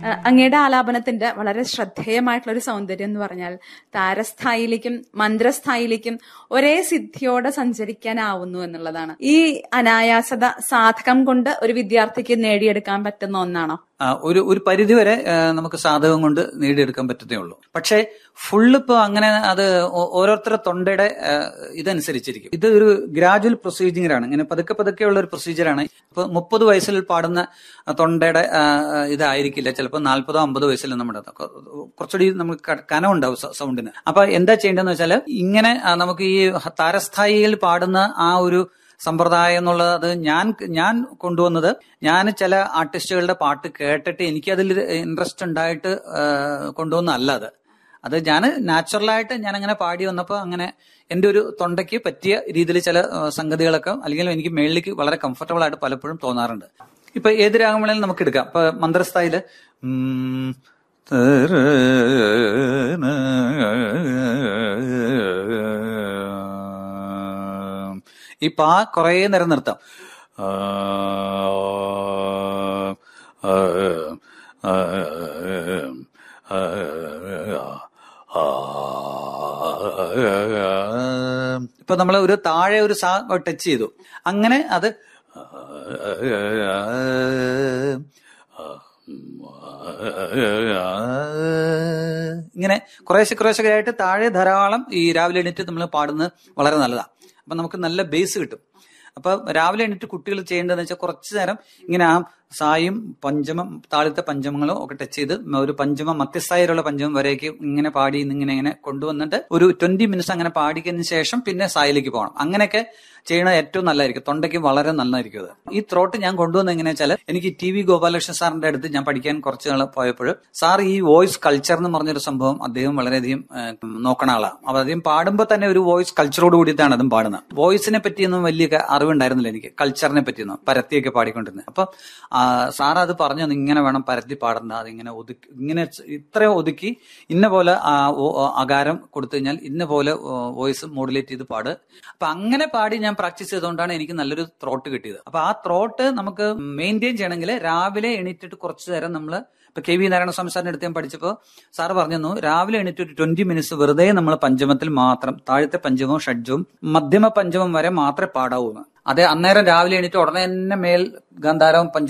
അഹ് അങ്ങയുടെ ആലാപനത്തിന്റെ വളരെ ശ്രദ്ധേയമായിട്ടുള്ള ഒരു സൗന്ദര്യം എന്ന് പറഞ്ഞാൽ താരസ്ഥായിലേക്കും മന്ത്രസ്ഥായിലേക്കും ഒരേ സിദ്ധിയോടെ സഞ്ചരിക്കാനാവുന്നു എന്നുള്ളതാണ് ഈ അനായാസത സാധകം കൊണ്ട് ഒരു വിദ്യാർത്ഥിക്ക് നേടിയെടുക്കാൻ പറ്റുന്ന ഒന്നാണോ ആ, ഒരു ഒരു പരിധിവരെ ആ, നമുക്ക് സാധകം കൊണ്ട് നേടിയെടുക്കാൻ പറ്റത്തേ ഉള്ളൂ പക്ഷേ ഫുള്ള് ഇപ്പൊ അങ്ങനെ അത് ഓ- ഓരോരുത്തരുടെ തൊണ്ടയുടെ ആ, ഇതനുസരിച്ചിരിക്കും ഇത് ഒരു ഗ്രാജുവൽ പ്രൊസീജിയർ ആണ് ഇങ്ങനെ പതുക്കെ പതുക്കെ ഉള്ള ഒരു പ്രൊസീജിയറാണ് ഇപ്പൊ മുപ്പത് വയസ്സിൽ പാടുന്ന ആ, തൊണ്ടയുടെ ആ, ആ, ഇതായിരിക്കില്ല ചിലപ്പോൾ നാൽപ്പതോ അമ്പതോ വയസ്സിൽ നമ്മുടെ കൊ- കുറച്ചുകൂടി നമുക്ക് ക- കനമുണ്ടാവും സ- സൗണ്ടിന് അപ്പൊ എന്താ ചെയ്യേണ്ടതെന്ന് വെച്ചാൽ ഇങ്ങനെ ആ, നമുക്ക് ഈ താരസ്ഥായിയിൽ പാടുന്ന ആ ഒരു സമ്പ്രദായം എന്നുള്ളത് അത് ഞാൻ ഞാൻ കൊണ്ടുവന്നത് ഞാൻ ചില ആർട്ടിസ്റ്റുകളുടെ പാട്ട് കേട്ടിട്ട് എനിക്കതിൽ ഇൻട്രസ്റ്റ് ഉണ്ടായിട്ട് ആ, കൊണ്ടുവന്നല്ല അത് അത് ഞാൻ നാച്ചുറലായിട്ട് ഞാൻ അങ്ങനെ പാടി വന്നപ്പോൾ അങ്ങനെ എൻ്റെ ഒരു തൊണ്ടയ്ക്ക് പറ്റിയ രീതിയിൽ ചില ആ, സംഗതികളൊക്കെ അല്ലെങ്കിൽ എനിക്ക് മേളിലേക്ക് വളരെ കംഫർട്ടബിൾ ആയിട്ട് പലപ്പോഴും തോന്നാറുണ്ട് ഇപ്പൊ ഏത് രാഗം നമുക്ക് എടുക്കാം ഇപ്പൊ മന്ത്രസ്ഥായില് ഉം, ഈ പാ കുറേ നേരം നിർത്താം ആ, ആ, ആ, ആ, ആ, ഇപ്പൊ നമ്മൾ ഒരു താഴെ ഒരു സാ ടച്ച് ചെയ്തു അങ്ങനെ അത് ഇങ്ങനെ കുറേശ്ശെ കുറേശ്ശെ ആയിട്ട് താഴെ ധാരാളം ഈ രാവിലെ എണീറ്റ് നമ്മൾ പാടുന്നത് വളരെ നല്ലതാണ് അപ്പൊ നമുക്ക് നല്ല ബേസ് കിട്ടും അപ്പൊ രാവിലെ എണീറ്റ് കുട്ടികൾ ചെയ്യേണ്ടതെന്ന് വെച്ചാൽ കുറച്ചു നേരം ഇങ്ങനെ ആ സായും പഞ്ചമം താഴത്തെ പഞ്ചമങ്ങളും ഒക്കെ ടച്ച് ചെയ്ത് ഒരു പഞ്ചമം മധ്യസ്ഥായിലുള്ള പഞ്ചമം വരേക്ക് ഇങ്ങനെ പാടി ഇങ്ങനെ ഇങ്ങനെ കൊണ്ടുവന്നിട്ട് ഒരു ട്വന്റി മിനിറ്റ്സ് അങ്ങനെ പാടിക്കതിന് ശേഷം പിന്നെ സായിലേക്ക് പോകണം അങ്ങനെയൊക്കെ ചെയ്യണത് ഏറ്റവും നല്ലതായിരിക്കും തൊണ്ടയ്ക്ക് വളരെ നന്നായിരിക്കും അത് ഈ ത്രോട്ട് ഞാൻ കൊണ്ടുവന്ന എങ്ങനെയാ വെച്ചാൽ എനിക്ക് ടി വി ഗോപാലകൃഷ്ണൻ സാറിന്റെ അടുത്ത് ഞാൻ പഠിക്കാൻ കുറച്ച് നാൾ പോയപ്പോൾ സാർ ഈ വോയിസ് കൾച്ചർ എന്ന് പറഞ്ഞൊരു സംഭവം അദ്ദേഹം വളരെയധികം ഏഹ്, നോക്കണ ആളാണ് അപ്പൊ അദ്ദേഹം പാടുമ്പോൾ തന്നെ ഒരു വോയിസ് കൾച്ചറോട് കൂടിയിട്ടാണ് അതും പാടുന്നത് വോയിസിനെ പറ്റിയൊന്നും വലിയ ക- അറിവുണ്ടായിരുന്നില്ല എനിക്ക് കൾച്ചറിനെ പറ്റിയൊന്നും പരത്തിയൊക്കെ പാടിക്കൊണ്ടിരുന്നത് അപ്പൊ ആ, സാർ അത് പറഞ്ഞു "നീ ഇങ്ങനെ വേണം പരത്തി പാടണ്ട അതിങ്ങനെ ഒതുക്കി ഇങ്ങനെ ഇത്ര ഒതുക്കി ഇന്ന പോലെ ആ, ഓ- ഓ- അകാരം കൊടുത്തു കഴിഞ്ഞാൽ ഇന്ന പോലെ വോയിസ് മോഡുലേറ്റ് ചെയ്ത് പാട് അപ്പൊ അങ്ങനെ പാടി ഞാൻ പ്രാക്ടീസ് ചെയ്തുകൊണ്ടാണ് എനിക്ക് നല്ലൊരു ത്രോട്ട് കിട്ടിയത് അപ്പൊ ആ ത്രോട്ട് നമുക്ക് മെയിൻറ്റെയിൻ ചെയ്യണമെങ്കിൽ രാവിലെ എണീറ്റിട്ട് കുറച്ചു നേരം നമ്മൾ ഇപ്പൊ കെ വി നാരായണസ്വാമി സാറിന്റെ അടുത്ത് ഞാൻ പഠിച്ചപ്പോൾ സാറ് പറഞ്ഞു തന്നു രാവിലെ എണീറ്റ് ഒരു ട്വന്റി മിനിറ്റ്സ് വെറുതെ നമ്മൾ പഞ്ചമത്തിൽ മാത്രം താഴത്തെ പഞ്ചമവും ഷഡ്ജവും മധ്യമ പഞ്ചമം വരെ മാത്രമേ പാടാവൂ എന്ന്. അതെ അന്നേരം രാവിലെ എണീറ്റ് ഉടനെ തന്നെ മേൽ ഗാന്ധാരവും പഞ്ച